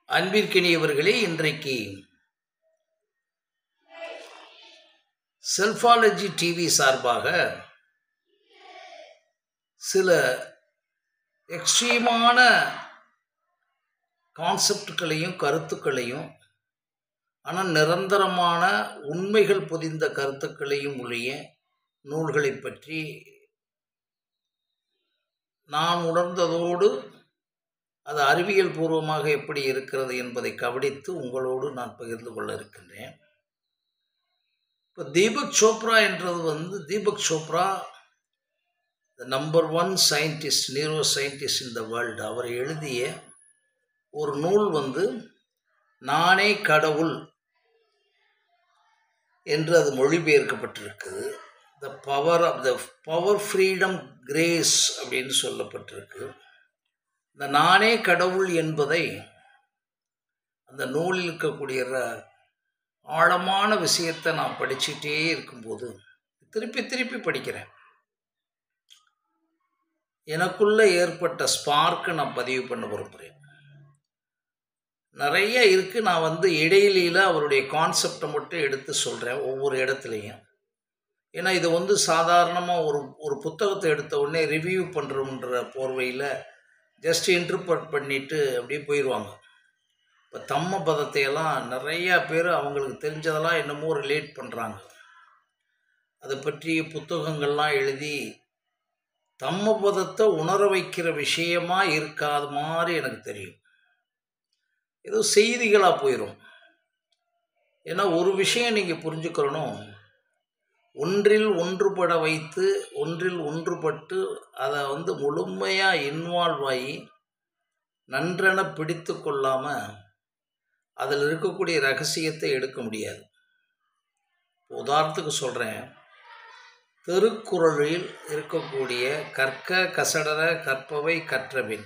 அன்பிற்கினியவர்களே இன்றைக்கு செல்ஃபாலஜி டிவி சார்பாக சில எக்ஸ்ட்ரீமான கான்செப்டுகளையும் கருத்துக்களையும் ஆனால் நிரந்தரமான உண்மைகள் பொதிந்த கருத்துக்களையும் உடைய நூல்களை பற்றி நான் உணர்ந்ததோடு அது அறிவியல் பூர்வமாக எப்படி இருக்கிறது என்பதை கவனித்து உங்களோடு நான் பகிர்ந்து கொள்ள இருக்கின்றேன் இப்போ தீபக் சோப்ரா என்றது வந்து Deepak Chopra the number one scientist neuro scientist in the world அவர் எழுதிய ஒரு நூல் வந்து நானே கடவுள் என்று அது மொழிபெயர்க்கப்பட்டிருக்குது the power of the power freedom grace அப்படின்னு சொல்லப்பட்டிருக்கு இந்த நானே கடவுள் என்பதை அந்த நூலில் இருக்கக்கூடிய ஆழமான விஷயத்தை நான் படிச்சுட்டே இருக்கும்போது திருப்பி திருப்பி படிக்கிறேன் எனக்குள்ள ஏற்பட்ட ஸ்பார்க்கு நான் பதிவு பண்ண விரும்புகிறேன் நிறைய இருக்குது நான் வந்து இடையில அவருடைய கான்செப்டை மட்டும் எடுத்து சொல்கிறேன் ஒவ்வொரு இடத்துலையும் ஏன்னா இது வந்து சாதாரணமாக ஒரு ஒரு புத்தகத்தை எடுத்த உடனே ரிவ்யூ பண்ணுறோன்ற போர்வையில் ஜஸ்ட் இன்டர்பிரட் பண்ணிவிட்டு அப்படியே போயிடுவாங்க இப்போ தம்ம பதத்தையெல்லாம் நிறையா பேர் அவங்களுக்கு தெரிஞ்சதெல்லாம் என்னமோ ரிலேட் பண்ணுறாங்க அதை பற்றி புத்தகங்கள்லாம் எழுதி தம்ம பதத்தை உணர வைக்கிற விஷயமா இருக்காத மாதிரி எனக்கு தெரியும் ஏதோ செய்திகளாக போயிடும் ஏன்னா ஒரு விஷயம் நீங்கள் புரிஞ்சுக்கிறணும் ஒன்றில் ஒன்றுபட வைத்து ஒன்றில் ஒன்றுபட்டு அதை வந்து முழுமையாக இன்வால்வ் ஆகி நன்றென பிடித்து கொள்ளாமல் அதில் இருக்கக்கூடிய ரகசியத்தை எடுக்க முடியாது உதாரணத்துக்கு சொல்கிறேன் திருக்குறளில் இருக்கக்கூடிய கற்க கசடர கற்பவை கற்றபின்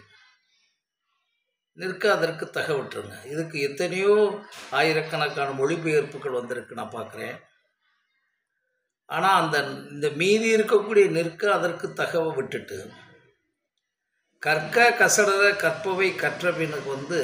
நிற்க அதற்கு தகவிட்டுருங்க இதுக்கு எத்தனையோ ஆயிரக்கணக்கான மொழிபெயர்ப்புகள் வந்திருக்கு நான் பார்க்குறேன் ஆனால் அந்த இந்த மீதி இருக்கக்கூடிய நிற்க அதற்கு தகவ விட்டுட்டு கற்க கசடர கற்பவை கற்றபினுக்கு வந்து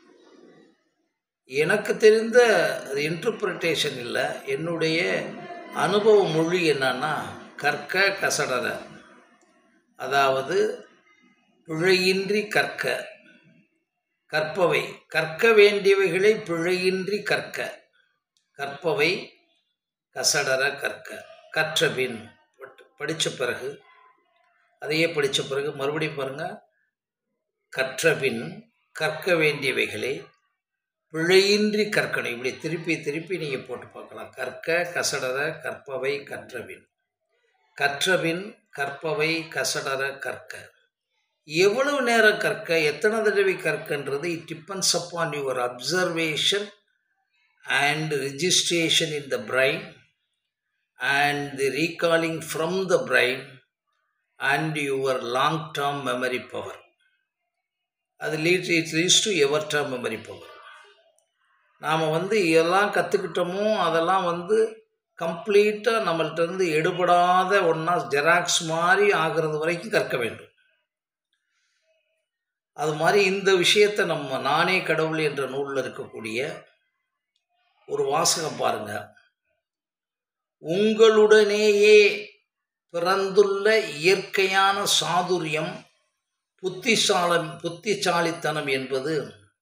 எனக்கு தெரிந்த இன்டர்பிரிட்டேஷன் இல்லை என்னுடைய அனுபவ மொழி என்னன்னா கற்க கசடர அதாவது பிழையின்றி கற்க கற்பவை கற்க வேண்டியவைகளை பிழையின்றி கற்க கற்பவை கசடர கற்க கற்றபின் படித்த பிறகு அதையே படித்த பிறகு மறுபடியும் பாருங்கள் கற்றபின் கற்க வேண்டியவைகளை பிழையின்றி கற்கணும் இப்படி திருப்பி திருப்பி நீங்கள் போட்டு பார்க்கலாம் கற்க கசடர கற்பவை கற்றபின் கற்றபின் கற்பவை கசடர கற்க எவ்வளவு நேரம் கற்க எத்தனை தடவை கற்கன்றது it depends upon your observation and registration in the brain and the recalling from the brain and your long term memory power அது lead it leads to ever term memory power நாம் வந்து எல்லாம் கற்றுக்கிட்டோமோ அதெல்லாம் வந்து கம்ப்ளீட்டாக நம்மள்ட்ட இருந்து எடுபடாத ஒன்றா ஜெராக்ஸ் மாதிரி ஆகிறது வரைக்கும் கற்க வேண்டும் அது மாதிரி இந்த விஷயத்தை நம்ம நானே கடவுள் என்ற நூலில் இருக்கக்கூடிய ஒரு வாசகம் பாருங்க உங்களுடனேயே பிறந்துள்ள இயற்கையான சாதுரியம் புத்திசாலம் புத்திசாலித்தனம் என்பது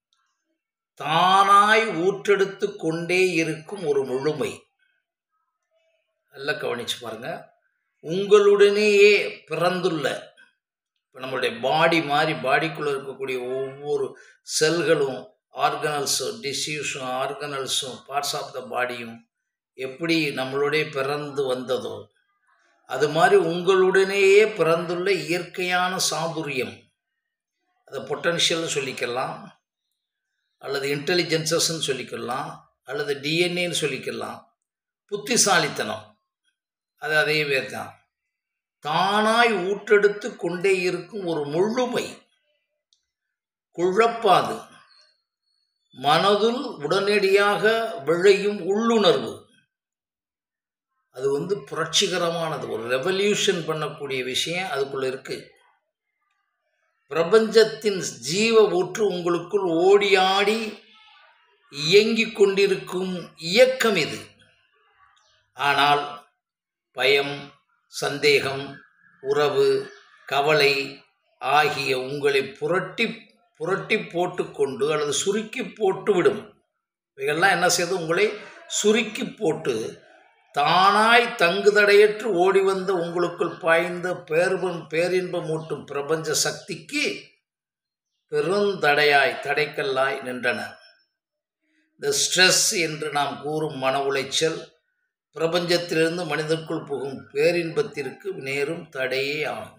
தானாய் ஊற்றெடுத்து கொண்டே இருக்கும் ஒரு முழுமை நல்லா கவனிச்சு பாருங்க உங்களுடனேயே பிறந்துள்ள இப்போ நம்மளுடைய பாடி மாதிரி பாடிக்குள்ளே இருக்கக்கூடிய ஒவ்வொரு செல்களும் ஆர்கனல்ஸும் டிஷ்யூஸும் ஆர்கனல்ஸும் பார்ட்ஸ் ஆஃப் த பாடியும் எப்படி நம்மளுடைய பிறந்து வந்ததோ அது மாதிரி உங்களுடனேயே பிறந்துள்ள இயற்கையான சாதுரியம் அதை பொட்டன்ஷியல்னு சொல்லிக்கலாம் அல்லது இன்டெலிஜென்சஸ்ன்னு சொல்லிக்கலாம் அல்லது டிஎன்ஏன்னு சொல்லிக்கலாம் புத்திசாலித்தனம் அது அதே பேர் தான் தானாய் ஊற்றெடுத்து கொண்டே இருக்கும் ஒரு முழுமை குழப்பாது மனதில் உடனடியாக விளையும் உள்ளுணர்வு அது வந்து புரட்சிகரமானது ஒரு ரெவல்யூஷன் பண்ணக்கூடிய விஷயம் அதுக்குள்ள இருக்கு பிரபஞ்சத்தின் ஜீவ ஊற்று உங்களுக்குள் ஓடி ஆடி இயங்கிக் கொண்டிருக்கும் இயக்கம் இது ஆனால் பயம் சந்தேகம் உறவு கவலை ஆகிய உங்களை புரட்டி புரட்டி போட்டுக்கொண்டு அல்லது சுருக்கி போட்டு விடும் இவைகள்லாம் என்ன செய்யுது உங்களை சுருக்கி போட்டு தானாய் தங்குதடையற்று ஓடி வந்த உங்களுக்குள் பாய்ந்த பேர்பம் பேரின்பமூட்டும் பிரபஞ்ச சக்திக்கு பெருந்தடையாய் தடைக்கல்லாய் நின்றன இந்த ஸ்ட்ரெஸ் என்று நாம் கூறும் மன உளைச்சல் பிரபஞ்சத்திலிருந்து மனிதனுக்குள் புகும் பேரின்பத்திற்கு நேரும் தடையே ஆகும்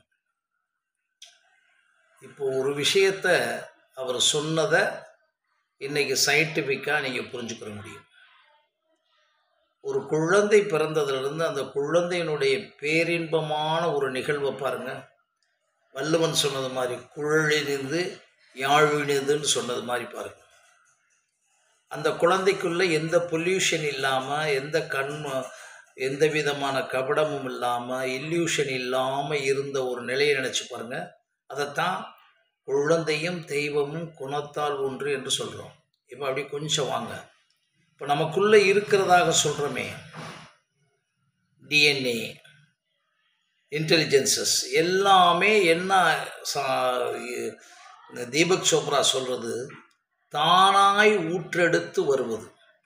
இப்போ ஒரு விஷயத்தை அவர் சொன்னதை இன்னைக்கு சயின்டிஃபிக்காக நீங்கள் புரிஞ்சுக்கிற முடியும் ஒரு குழந்தை பிறந்ததிலிருந்து அந்த குழந்தையினுடைய பேரின்பமான ஒரு நிகழ்வை பாருங்க வள்ளுவன் சொன்னது மாதிரி குழலினிந்து யாழினிதுன்னு சொன்னது மாதிரி பாருங்க அந்த குழந்தைக்குள்ள எந்த பொல்யூஷன் இல்லாமல் எந்த கண் எந்த விதமான கபடமும் இல்லாமல் இல்யூஷன் இல்லாமல் இருந்த ஒரு நிலையை நினச்சி பாருங்க அதைத்தான் குழந்தையும் தெய்வமும் குணத்தால் ஒன்று என்று சொல்கிறோம் இப்போ அப்படி கொஞ்சம் வாங்க இப்போ நமக்குள்ளே இருக்கிறதாக சொல்கிறோமே டிஎன்ஏ இன்டெலிஜென்சஸ் எல்லாமே என்ன சா- இந்த தீபக் சோப்ரா சொல்கிறது தானாய் ஊற்றெடுத்து வருவது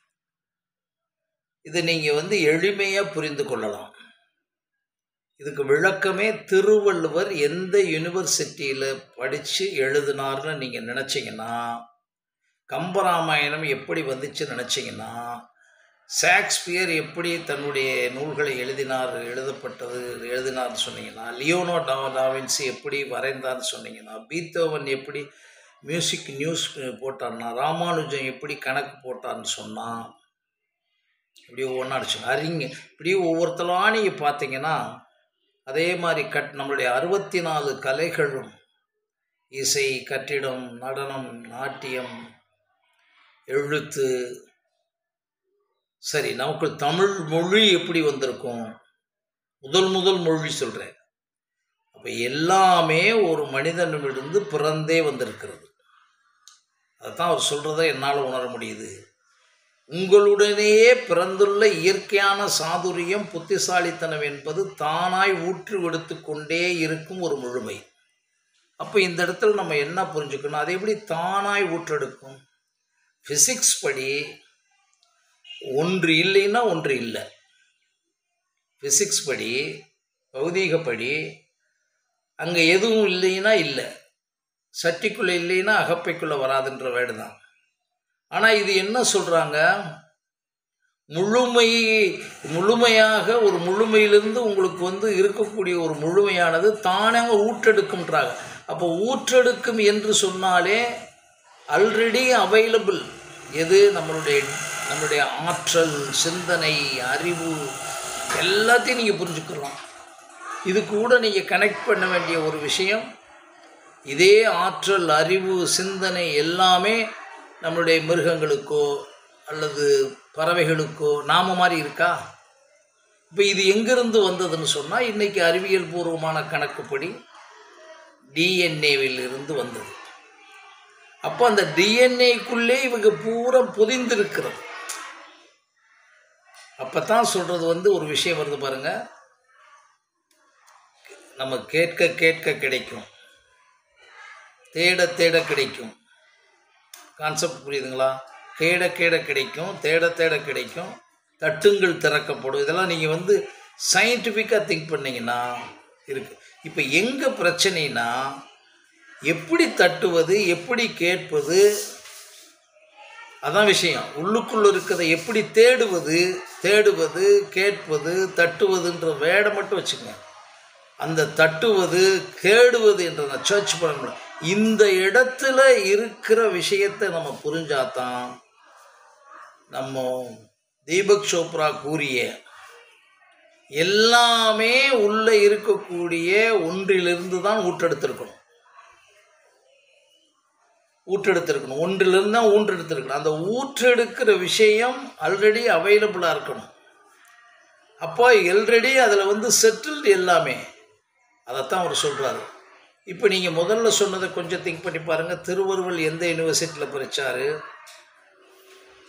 இதை நீங்கள் வந்து எளிமையாக புரிந்து கொள்ளலாம் இதுக்கு விளக்கமே திருவள்ளுவர் எந்த யூனிவர்சிட்டியில் படித்து எழுதினார்னு நீங்கள் நினச்சிங்கன்னா கம்பராமாயணம் எப்படி வந்துச்சு நினச்சிங்கன்னா ஷேக்ஸ்பியர் எப்படி தன்னுடைய நூல்களை எழுதினார் எழுதப்பட்டது எழுதினார்னு சொன்னீங்கன்னா லியோனோ டா டாவின்சி எப்படி வரைந்தார்னு சொன்னீங்கன்னா பீத்தோவன் எப்படி மியூசிக் நியூஸ் போட்டார்னா ராமானுஜம் எப்படி கணக்கு போட்டார்னு சொன்னால் இப்படி ஒவ்வொன்றா அடிச்சுங்க அறிங்க இப்படி ஒவ்வொருத்தலாம் நீங்கள் பார்த்தீங்கன்னா அதே மாதிரி கட் நம்மளுடைய அறுபத்தி நாலு கலைகளும் இசை கட்டிடம் நடனம் நாட்டியம் எழுத்து சரி நமக்கு தமிழ் மொழி எப்படி வந்திருக்கும் முதல் முதல் மொழி சொல்கிறேன் அப்போ எல்லாமே ஒரு மனிதனிடமிருந்து பிறந்தே வந்திருக்கிறது அதைத்தான் அவர் சொல்கிறத என்னால் உணர முடியுது உங்களுடனேயே பிறந்துள்ள இயற்கையான சாதுரியம் புத்திசாலித்தனம் என்பது தானாய் ஊற்று எடுத்து கொண்டே இருக்கும் ஒரு முழுமை அப்போ இந்த இடத்துல நம்ம என்ன புரிஞ்சுக்கணும் அது எப்படி தானாய் ஊற்றெடுக்கும் ஃபிசிக்ஸ் படி ஒன்று இல்லைன்னா ஒன்று இல்லை ஃபிசிக்ஸ் படி பௌதீகப்படி அங்கே எதுவும் இல்லைன்னா இல்லை சட்டிக்குள்ளே இல்லைன்னா அகப்பைக்குள்ளே வராதுன்ற வேடு தான் ஆனால் இது என்ன சொல்கிறாங்க முழுமை முழுமையாக ஒரு முழுமையிலிருந்து உங்களுக்கு வந்து இருக்கக்கூடிய ஒரு முழுமையானது தானாக ஊற்றெடுக்கும்ன்றாங்க அப்போ ஊற்றெடுக்கும் என்று சொன்னாலே ஆல்ரெடி அவைலபிள் எது நம்மளுடைய நம்மளுடைய ஆற்றல் சிந்தனை அறிவு எல்லாத்தையும் நீங்கள் புரிஞ்சுக்கலாம் இது கூட நீங்கள் கனெக்ட் பண்ண வேண்டிய ஒரு விஷயம் இதே ஆற்றல் அறிவு சிந்தனை எல்லாமே நம்மளுடைய மிருகங்களுக்கோ அல்லது பறவைகளுக்கோ நாம மாதிரி இருக்கா இப்போ இது எங்கிருந்து வந்ததுன்னு சொன்னால் இன்றைக்கி அறிவியல் பூர்வமான கணக்குப்படி டிஎன்ஏவில் இருந்து வந்தது அப்போ அந்த டிஎன்ஏக்குள்ளே இவங்க பூரா பொதிந்திருக்கிறது அப்போ தான் சொல்கிறது வந்து ஒரு விஷயம் வருது பாருங்க நம்ம கேட்க கேட்க கிடைக்கும் தேட தேட கிடைக்கும் கான்செப்ட் புரியுதுங்களா தேட தேட கிடைக்கும் தேட தேட கிடைக்கும் தட்டுங்கள் திறக்கப்படும் இதெல்லாம் நீங்கள் வந்து சயின்டிஃபிக்காக திங்க் பண்ணீங்கன்னா இருக்குது இப்போ எங்கே பிரச்சனைனா எப்படி தட்டுவது எப்படி கேட்பது அதான் விஷயம் உள்ளுக்குள்ள இருக்கிறதை எப்படி தேடுவது தேடுவது கேட்பது தட்டுவதுன்ற வேடை மட்டும் வச்சுக்கங்க அந்த தட்டுவது கேடுவது என்ற நான் சர்ச் பண்ண முடியும் இந்த இடத்துல இருக்கிற விஷயத்தை நம்ம புரிஞ்சாதான் நம்ம தீபக் சோப்ரா கூறிய எல்லாமே உள்ள இருக்கக்கூடிய ஒன்றிலிருந்து தான் ஊற்றெடுத்திருக்கணும் ஊற்றெடுத்திருக்கணும் ஒன்றிலிருந்து தான் ஊற்றெடுத்திருக்கணும் அந்த ஊற்றெடுக்கிற விஷயம் ஆல்ரெடி அவைலபிளாக இருக்கணும் அப்போ ஆல்ரெடி அதில் வந்து செட்டில்டு எல்லாமே அதைத்தான் அவர் சொல்கிறாரு இப்போ நீங்கள் முதல்ல சொன்னதை கொஞ்சம் திங்க் பண்ணி பாருங்கள் திருவருவல் எந்த யூனிவர்சிட்டியில் படித்தார்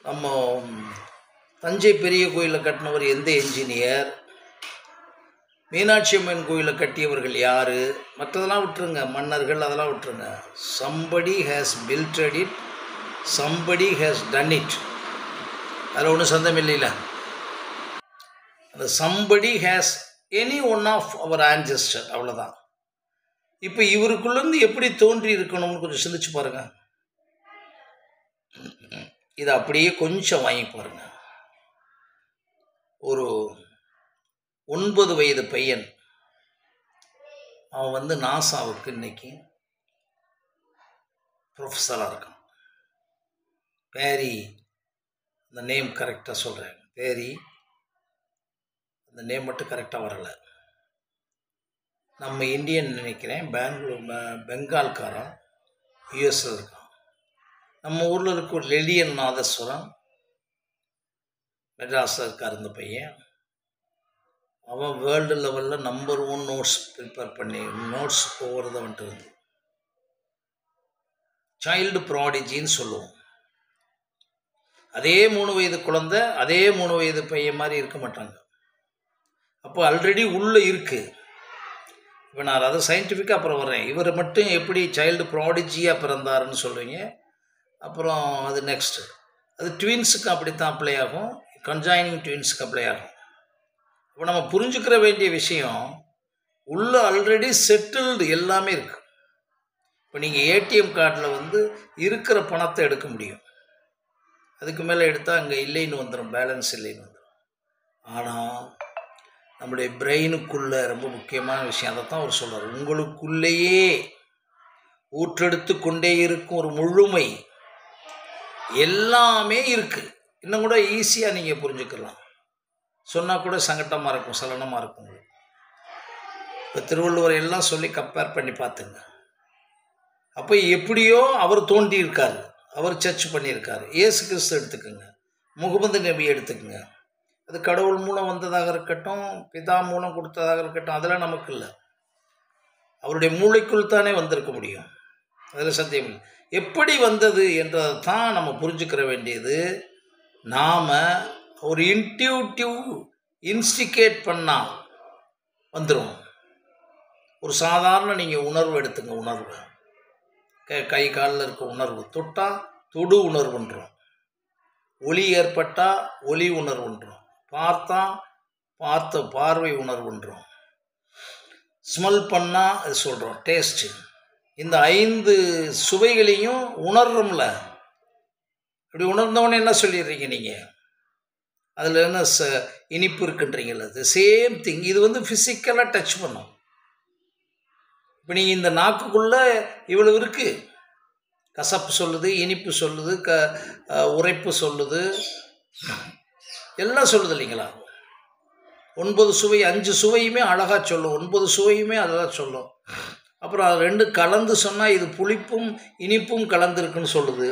நம்ம தஞ்சை பெரிய கோயிலை கட்டினவர் எந்த என்ஜினியர் மீனாட்சி அம்மன் கோயிலை கட்டியவர்கள் யார் மற்றதெல்லாம் விட்டுருங்க மன்னர்கள் அதெல்லாம் விட்டுருங்க somebody has builded it somebody has done it அதில் ஒன்றும் சந்தம் இல்லைல்ல அந்த somebody has any one of our ancestor அவ்வளோதான் இப்போ இவருக்குள்ளேருந்து எப்படி தோன்றி இருக்கணும்னு கொஞ்சம் சிந்திச்சு பாருங்க இதை அப்படியே கொஞ்சம் வாங்கி பாருங்க ஒரு ஒன்பது வயது பையன் அவன் வந்து நாசாவுக்கு இன்னைக்கு ப்ரொஃபஸராக இருக்கான் பேரி அந்த நேம் கரெக்டாக சொல்கிறேன் பேரி அந்த நேம் மட்டும் கரெக்டாக வரலை நம்ம இந்தியன் நினைக்கிறேன் பெங்களூர் பெ- பெங்கால்காரன் யூஎஸில் இருக்கான் நம்ம ஊரில் இருக்க ஒரு லெலியன் நாதஸ்வரம் மெட்ராஸில் இருக்கார் இந்த பையன் அவன் வேர்ல்டு லெவலில் நம்பர் ஒன் நோட்ஸ் ப்ரிப்பேர் பண்ணி நோட்ஸ் போகிறத வந்துட்டு இருந்து சைல்டு ப்ராடிஜின்னு சொல்லுவோம் அதே மூணு வயது குழந்தை அதே மூணு வயது பையன் மாதிரி இருக்க மாட்டாங்க அப்போ ஆல்ரெடி உள்ளே இருக்குது இப்போ நான் அதை சயின்டிஃபிக்காக அப்புறம் வர்றேன் இவர் மட்டும் எப்படி சைல்டு ப்ராடிஜியாக பிறந்தாருன்னு சொல்கிறீங்க அப்புறம் அது நெக்ஸ்ட்டு அது ட்வின்ஸுக்கு அப்படித்தான் அப்ளை ஆகும் கன்ஜாயினிங் ட்வின்ஸுக்கு அப்ளை ஆகும் இப்போ நம்ம புரிஞ்சுக்கிற வேண்டிய விஷயம் உள்ள ஆல்ரெடி செட்டில்டு எல்லாமே இருக்குது இப்போ நீங்கள் ஏடிஎம் கார்டில் வந்து இருக்கிற பணத்தை எடுக்க முடியும் அதுக்கு மேலே எடுத்தால் அங்கே இல்லைன்னு வந்துடும் பேலன்ஸ் இல்லைன்னு வந்துடும் ஆனால் நம்முடைய பிரெயினுக்குள்ள ரொம்ப முக்கியமான விஷயம் அதை தான் அவர் சொல்றார் உங்களுக்குள்ளேயே ஊற்றெடுத்து கொண்டே இருக்கும் ஒரு முழுமை எல்லாமே இருக்குது இன்னும் கூட ஈஸியாக நீங்கள் புரிஞ்சுக்கலாம் சொன்னால் கூட சங்கட்டமாக இருக்கும் சலனமாக இருக்கும் உங்களுக்கு. இப்போ திருவள்ளுவர் எல்லாம் சொல்லி கம்பேர் பண்ணி பார்த்துங்க அப்போ எப்படியோ அவர் தோண்டி இருக்காரு அவர் சர்ச் பண்ணியிருக்காரு இயேசு கிறிஸ்து எடுத்துக்கோங்க முகமது நபி எடுத்துக்கோங்க அது கடவுள் மூலம் வந்ததாக இருக்கட்டும் பிதா மூலம் கொடுத்ததாக இருக்கட்டும் அதெல்லாம் நமக்கு இல்லை அவருடைய மூளைக்குள் தானே வந்திருக்க முடியும் அதில் சத்தியம் இல்லை எப்படி வந்தது என்றதை தான் நம்ம புரிஞ்சுக்கிற வேண்டியது நாம் ஒரு இன்டியூட்டிவ் இன்ஸ்டிகேட் பண்ணால் வந்துடும் ஒரு சாதாரண நீங்கள் உணர்வு எடுத்துங்க உணர்வு கை கை காலில் இருக்க உணர்வு தொட்டால் தொடு உணர்வுன்றோம் ஒளி ஏற்பட்டால் ஒளி உணர்வுன்றோம் பார்த்தா பார்த்த பார்வை உணர்வுன்றோம் ஸ்மெல் பண்ணால் அது சொல்கிறோம் டேஸ்ட்டு இந்த ஐந்து சுவைகளையும் உணர்றோம்ல இப்படி உணர்ந்தவொடனே என்ன சொல்லிடுறீங்க நீங்கள் அதில் என்ன ச இனிப்பு இருக்குன்றீங்கல்ல அது சேம் திங் இது வந்து ஃபிசிக்கலாக டச் பண்ணும் இப்போ நீங்கள் இந்த நாக்குக்குள்ளே இவ்வளவு இருக்குது கசப்பு சொல்லுது இனிப்பு சொல்லுது க அஹ், உரைப்பு சொல்லுது எல்லாம் சொல்லுது இல்லைங்களா ஒன்பது சுவை அஞ்சு சுவையுமே அழகாக சொல்லும் ஒன்பது சுவையுமே அழகாக சொல்லும் அப்புறம் அது ரெண்டு கலந்து சொன்னால் இது புளிப்பும் இனிப்பும் கலந்துருக்குன்னு சொல்லுது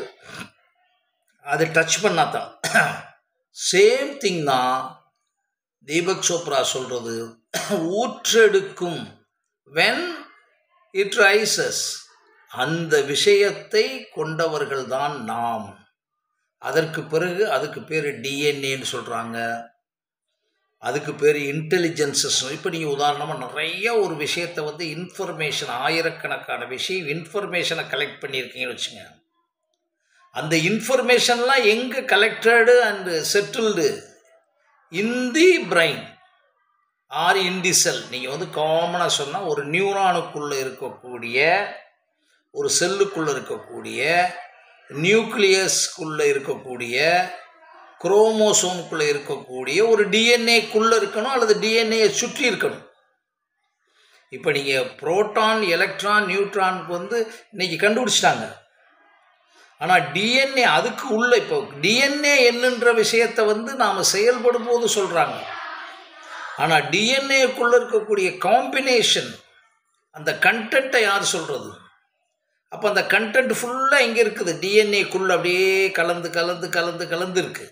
அது டச் பண்ணாதான் சேம் திங் தான் தீபக் சோப்ரா சொல்கிறது ஊற்றெடுக்கும் வென் இட் ரைசஸ் அந்த விஷயத்தை கொண்டவர்கள் தான் நாம் அதற்கு பிறகு அதுக்கு பேர் டிஎன்ஏன்னு சொல்கிறாங்க அதுக்கு பேர் இன்டெலிஜென்சஸ் இப்போ நீங்கள் உதாரணமாக நிறைய ஒரு விஷயத்தை வந்து இன்ஃபர்மேஷன் ஆயிரக்கணக்கான விஷயம் இன்ஃபர்மேஷனை கலெக்ட் பண்ணியிருக்கீங்கன்னு வச்சுங்க அந்த இன்ஃபர்மேஷன்லாம் எங்கே collected and settled in the brain or இன்டிசெல் நீங்கள் வந்து காமனாக சொன்னால் ஒரு நியூரானுக்குள்ளே இருக்கக்கூடிய ஒரு செல்லுக்குள்ளே இருக்கக்கூடிய நியூக்ளியஸ்க்குள்ளே இருக்கக்கூடிய குரோமோசோமுக்குள்ளே இருக்கக்கூடிய ஒரு டிஎன்ஏக்குள்ளே இருக்கணும் அல்லது டிஎன்ஏயை சுற்றி இருக்கணும் இப்போ நீங்கள் புரோட்டான் எலக்ட்ரான் நியூட்ரானுக்கு வந்து இன்னைக்கு கண்டுபிடிச்சிட்டாங்க ஆனால் டிஎன்ஏ அதுக்கு உள்ள இப்போ டிஎன்ஏ என்னன்ற விஷயத்தை வந்து நாம் செயல்படும் போது சொல்கிறாங்க ஆனால் டிஎன்ஏக்குள்ளே இருக்கக்கூடிய காம்பினேஷன் அந்த கண்டென்ட்டை யார் சொல்கிறது அப்போ அந்த கண்டென்ட் ஃபுல்லாக எங்கே இருக்குது டிஎன்ஏக்குள்ளே அப்படியே கலந்து கலந்து கலந்து கலந்து இருக்கு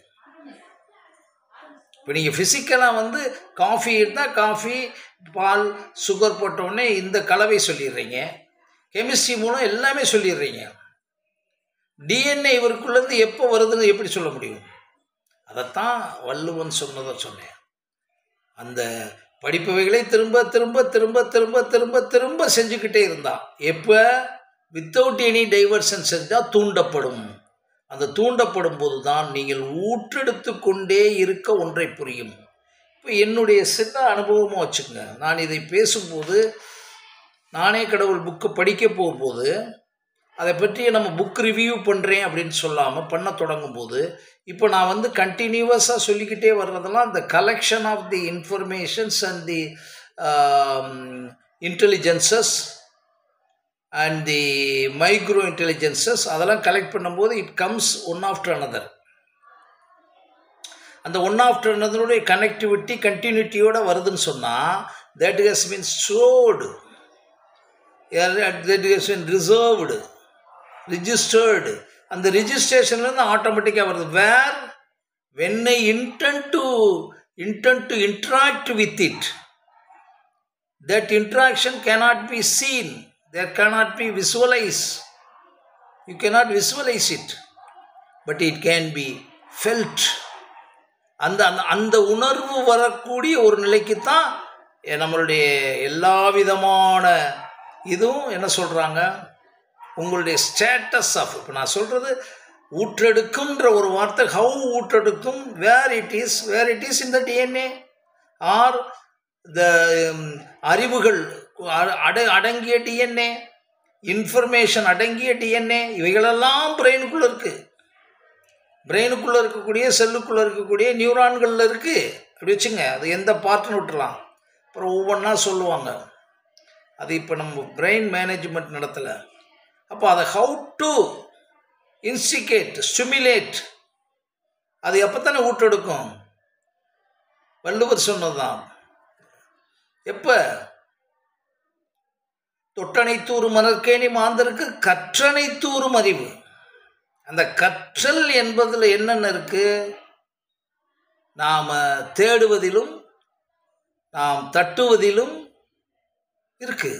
இப்போ நீங்கள் ஃபிசிக்கலாக வந்து காஃபி இருந்தால் காஃபி பால் சுகர் போட்ட உடனே இந்த கலவை சொல்லிடுறீங்க கெமிஸ்ட்ரி மூலம் எல்லாமே சொல்லிடுறீங்க டிஎன்ஏ இவருக்குள்ளேருந்து எப்போ வருதுன்னு எப்படி சொல்ல முடியும் அதைத்தான் வள்ளுவன் சொன்னதை சொன்னேன் அந்த படிப்பவைகளை திரும்ப திரும்ப திரும்ப திரும்ப திரும்ப திரும்ப செஞ்சுக்கிட்டே இருந்தான் எப்போ வித்தவுட் எனி டைவர்ஷன் செஞ்சால் தூண்டப்படும் அந்த தூண்டப்படும் போது தான் நீங்கள் ஊற்றெடுத்து கொண்டே இருக்க ஒன்றை புரியும் இப்போ என்னுடைய சின்ன அனுபவமாக வச்சுக்கோங்க நான் இதை பேசும்போது நானே கடவுள் புக்கு படிக்க போகும்போது அதை பற்றி நம்ம புக் ரிவ்யூ பண்ணுறேன் அப்படின்னு சொல்லாமல் பண்ண தொடங்கும் போது இப்போ நான் வந்து கண்டினியூவஸாக சொல்லிக்கிட்டே வர்றதெல்லாம் இந்த collection of the informations and the intelligences and the micro intelligences அதெல்லாம் கலெக்ட் பண்ணும்போது it comes one after another அந்த ஒன் ஆஃப்டர் அனதருடைய கனெக்டிவிட்டி கண்டினியூட்டியோடு வருதுன்னு சொன்னால் that has mean stored that has mean reserved registered அந்த ரிஜிஸ்ட்ரேஷன்லேருந்து ஆட்டோமேட்டிக்காக வருது where when I intend to intend to interact with it that interaction cannot be seen there cannot be visualise you cannot visualise it but it can be felt அந்த அந்த அந்த உணர்வு வரக்கூடிய ஒரு நிலைக்கு தான் நம்மளுடைய எல்லா விதமான இதுவும் என்ன சொல்கிறாங்க உங்களுடைய ஸ்டேட்டஸ் ஆஃப் இப்போ நான் சொல்கிறது ஊற்றெடுக்கும்ன்ற ஒரு வார்த்தை ஹவு ஊற்றெடுக்கும் where it is where it is இந்த டிஎன்ஏ ஆர் த அறிவுகள் அட அடங்கிய டிஎன்ஏ இன்ஃபர்மேஷன் அடங்கிய டிஎன்ஏ இவைகளெல்லாம் பிரெயினுக்குள்ளே இருக்குது பிரெயினுக்குள்ளே இருக்கக்கூடிய செல்லுக்குள்ளே இருக்கக்கூடிய நியூரான்களில் இருக்குது அப்படி வச்சுங்க அது எந்த பார்ட்டுன்னு விட்டுலாம் அப்புறம் ஒவ்வொன்றா சொல்லுவாங்க அது இப்போ நம்ம பிரெயின் மேனேஜ்மெண்ட் நடத்தலை அப்போ அதை ஹவு டு இன்ஸ்டிகேட் ஸ்டிமுலேட் அது எப்போ தானே ஊட்டெடுக்கும் வள்ளுவர் சொன்னதுதான் எப்போ தொட்டனைத்தூரும் மலர்கேணி மாந்தருக்கு கற்றனைத்தூரும் அறிவு அந்த கற்றல் என்பதில் என்னென்ன இருக்கு நாம் தேடுவதிலும் நாம் தட்டுவதிலும் இருக்கு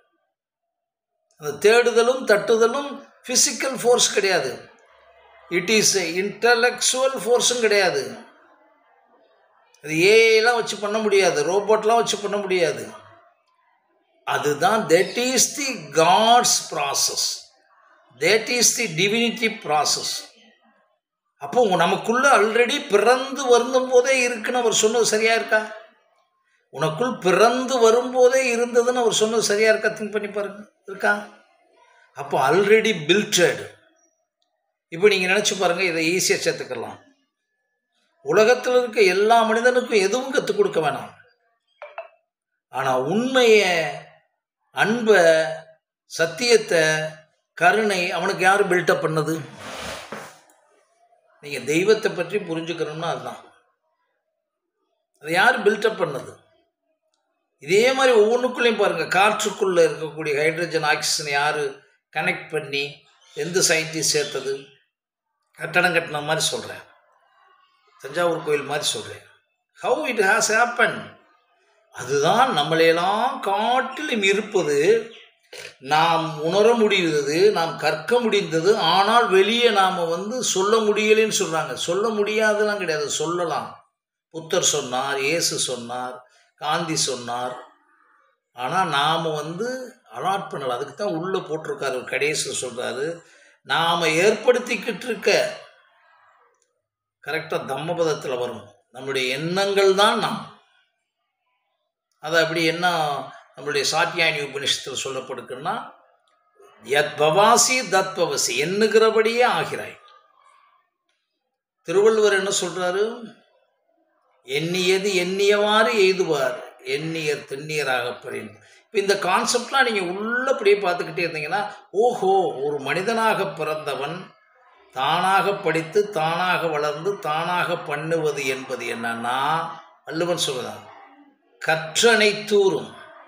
அந்த தேடுதலும் தட்டுதலும் ஃபிசிக்கல் ஃபோர்ஸ் கிடையாது இட் இஸ் இன்டலெக்சுவல் ஃபோர்ஸும் கிடையாது அது ஏஐலாம் வச்சு பண்ண முடியாது ரோபோட்லாம் வச்சு பண்ண முடியாது அதுதான் that is the God's process that is the divinity process அப்போ நமக்குள்ள ஆல்ரெடி பிறந்து வருந்தும் போதே இருக்குன்னு அவர் சொன்னது சரியா இருக்கா உனக்குள் பிறந்து வரும்போதே இருந்ததுன்னு அவர் சொன்னது சரியா இருக்கா திங்க் பண்ணி பாருங்க இருக்கா அப்போ ஆல்ரெடி பில்டட் இப்போ நீங்கள் நினச்சி பாருங்கள் இதை ஈஸியாக சேர்த்துக்கலாம் உலகத்தில் இருக்க எல்லா மனிதனுக்கும் எதுவும் கற்றுக் கொடுக்க வேணாம் ஆனால் உண்மையை அன்பை சத்தியத்தை கருணை அவனுக்கு யார் பில்டப் பண்ணது நீங்கள் தெய்வத்தை பற்றி புரிஞ்சுக்கணும்னா அதுதான் அது யார் பில்டப் பண்ணது இதே மாதிரி ஒவ்வொன்றுக்குள்ளேயும் பாருங்கள் காற்றுக்குள்ளே இருக்கக்கூடிய ஹைட்ரஜன் ஆக்சிஜன் யார் கனெக்ட் பண்ணி எந்த சயின்டிஸ்ட் சேர்த்தது கட்டடம் கட்டின மாதிரி சொல்கிறேன் தஞ்சாவூர் கோயில் மாதிரி சொல்கிறேன் ஹவு இட் ஹாஸ் ஹேப்பன் அதுதான் நம்மளையெல்லாம் காட்டிலும் இருப்பது நாம் உணர முடிந்தது நாம் கற்க முடிந்தது ஆனால் வெளியே நாம் வந்து சொல்ல முடியலைன்னு சொல்கிறாங்க சொல்ல முடியாதுலாம் கிடையாது சொல்லலாம் புத்தர் சொன்னார் இயேசு சொன்னார் காந்தி சொன்னார் ஆனால் நாம் வந்து அலாட் பண்ணலை அதுக்கு தான் உள்ளே போட்டிருக்காரு ஒரு கடைசியில் சொல்கிறாரு நாம் ஏற்படுத்திக்கிட்டு இருக்க கரெக்டாக தம்மபதத்தில் வரும் நம்முடைய எண்ணங்கள் தான் நாம் அது அப்படி என்ன நம்மளுடைய சாத்தியானி உபனிஷத்தில் சொல்லப்படுக்குன்னா யத் பவாசி தத் பவசி எண்ணுகிறபடியே ஆகிறாய் திருவள்ளுவர் என்ன சொல்றாரு எண்ணியது எண்ணியவாறு எய்துவார் எண்ணியர் திண்ணியராக பெறின் இப்போ இந்த கான்செப்ட்லாம் நீங்கள் உள்ளபடியே பார்த்துக்கிட்டே இருந்தீங்கன்னா ஓஹோ ஒரு மனிதனாக பிறந்தவன் தானாக படித்து தானாக வளர்ந்து தானாக பண்ணுவது என்பது என்னன்னா வள்ளுவன் சொல்லுதான் கற்றனை தூரும்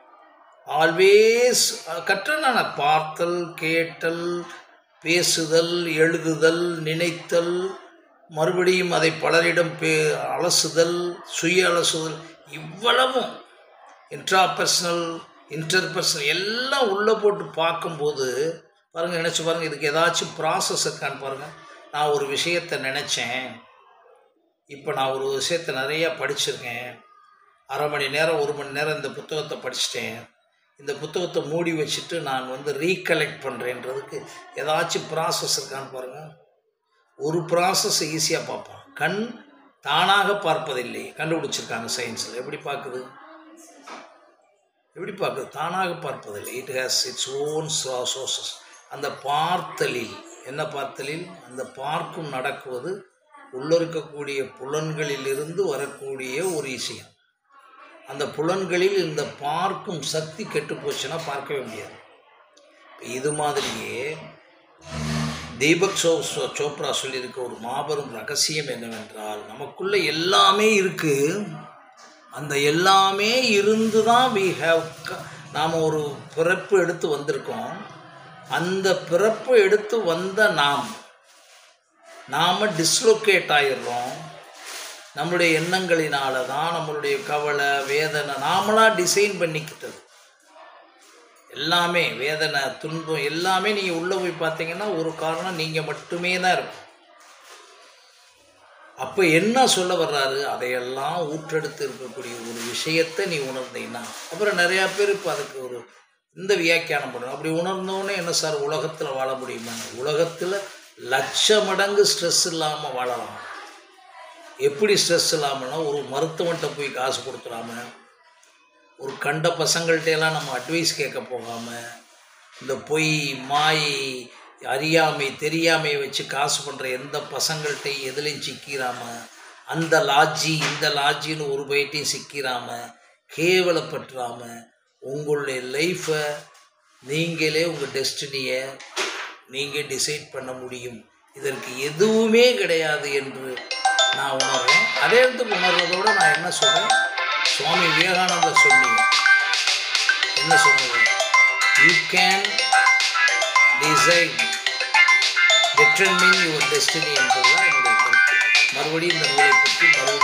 ஆல்வேஸ் கற்றன பார்த்தல் கேட்டல் பேசுதல் எழுதுதல் நினைத்தல் மறுபடியும் அதை பலரிடம் பே அலசுதல் சுய அலசுதல் இவ்வளவும் இன்ட்ராபர்சனல் இன்டர்பர்சனல் எல்லாம் உள்ளே போட்டு பார்க்கும்போது பாருங்கள் நினச்சி பாருங்கள் இதுக்கு ஏதாச்சும் ப்ராசஸ் இருக்கான்னு பாருங்கள் நான் ஒரு விஷயத்தை நினச்சேன் இப்போ நான் ஒரு விஷயத்தை நிறையா படிச்சிருக்கேன் அரை மணி நேரம் ஒரு மணி நேரம் இந்த புத்தகத்தை படிச்சிட்டேன் இந்த புத்தகத்தை மூடி வச்சுட்டு நான் வந்து ரீகலெக்ட் பண்ணுறேன்றதுக்கு ஏதாச்சும் ப்ராசஸ் இருக்கான்னு பாருங்கள் ஒரு ப்ராசஸ் ஈஸியாக பார்ப்பான் கண் தானாக பார்ப்பதில்லை கண்டுபிடிச்சிருக்காங்க சயின்ஸில் எப்படி பார்க்குது எப்படி பார்க்குது தானாக பார்ப்பதில்லை it has its own sources அந்த பார்த்தலில் என்ன பார்த்தலில் அந்த பார்க்கும் நடக்குவது உள்ளிருக்கக்கூடிய புலன்களிலிருந்து வரக்கூடிய ஒரு விஷயம் அந்த புலன்களில் இந்த பார்க்கும் சக்தி கெட்டு போச்சுன்னா பார்க்கவே முடியாது இது மாதிரியே தீபக் சோ சோ- சோப்ரா சொல்லியிருக்க ஒரு மாபெரும் ரகசியம் என்னவென்றால் நமக்குள்ள எல்லாமே இருக்கு அந்த எல்லாமே இருந்து தான் வி ஹேவ் நாம் ஒரு பிறப்பு எடுத்து வந்திருக்கோம் அந்த பிறப்பு எடுத்து வந்த நாம் நாம் டிஸ்லோகேட் ஆயிடுறோம் நம்மளுடைய எண்ணங்களினால தான் நம்மளுடைய கவலை வேதனை நாமளாக டிசைன் பண்ணிக்கிட்டது எல்லாமே வேதனை துன்பம் எல்லாமே நீங்கள் உள்ளே போய் பார்த்தீங்கன்னா ஒரு காரணம் நீங்கள் மட்டுமே தான் இருக்கும் அப்போ என்ன சொல்ல வர்றாரு அதையெல்லாம் ஊற்றெடுத்து இருக்கக்கூடிய ஒரு விஷயத்தை நீ உணர்ந்தீங்கன்னா அப்புறம் நிறையா பேர் இப்போ அதுக்கு ஒரு இந்த வியாக்கியானம் பண்ணுறோம் அப்படி உணர்ந்தோடனே என்ன சார் உலகத்தில் வாழ முடியுமா உலகத்தில் லட்ச மடங்கு ஸ்ட்ரெஸ் இல்லாமல் வாழலாம் எப்படி ஸ்ட்ரெஸ் இல்லாமல்னா ஒரு மருத்துவன்ட்ட போய் காசு கொடுத்துடாம ஒரு கண்ட பசங்கள்ட்ட எல்லாம் நம்ம அட்வைஸ் கேட்க போகாமல் இந்த பொய் மாயை அறியாமை தெரியாமையை வச்சு காசு பண்ணுற எந்த பசங்கள்ட்டையும் எதுலையும் சிக்கிறாம அந்த லாட்ஜி இந்த லாட்ஜின்னு ஒரு பைட்டையும் சிக்கிறாம கேவலப்பட்டுறாம உங்களுடைய லைஃப்பை நீங்களே உங்கள் டெஸ்டினியை நீங்கள் டிசைட் பண்ண முடியும் இதற்கு எதுவுமே கிடையாது என்று நான் உணர்றேன் அதே இடத்துக்கு உணர்றதோட நான் என்ன சொல்கிறேன் சுவாமி விவேகானந்தர் சொன்னீங்க என்ன சொன்னது you can decide determine your destiny என்பதுதான் என்னுடைய கருத்து மறுபடியும் இந்த நூலை பற்றி மறு